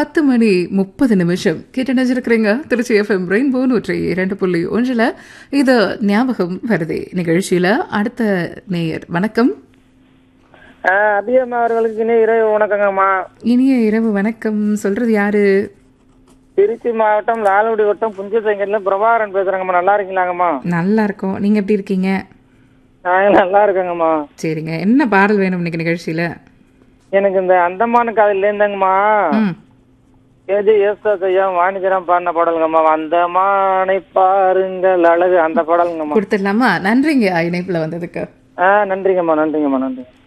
பத்து மணி முப்பது நிமிஷம் கேட்டு நினைச்சிருக்கிறீங்க திருச்சி எஃப்எம் ரெயின்போ நூற்றி இரண்டு புள்ளி ஒன்றில் இது ஞாபகம் வருதே நிகழ்ச்சியில் அடுத்த நேயர் வணக்கம் அபியம்மா அவர்களுக்கு இனி இரவு வணக்கங்கம்மா இனிய இரவு வணக்கம் சொல்றது யாரு திருச்சி மாவட்டம் லால்குடி வட்டம் புஞ்சசங்கர்ல பிரபாகரன் பேசுறேங்கம்மா நல்லா இருக்கீங்களாங்கம்மா நல்லா இருக்கோம் நீங்க எப்படி இருக்கீங்க நான் நல்லா இருக்கேங்கம்மா சரிங்க என்ன பாடல் வேணும் இன்னைக்கு நிகழ்ச்சியில எனக்கு இந்த அந்தமான காதல் இருந்தங்கம்மா ம் ஏஜி ஏஸ்தாஸ் ஐயா வாணிஜரம் பாடின பாடலுங்கம்மா அந்தமானை பாருங்கள் அழகு அந்த பாடலுங்கம்மா கொடுத்துடலாமா நன்றிங்க இணைப்புல வந்ததுக்கு ஆ நன்றிங்கம்மா நன்றிங்கம்மா நன்றி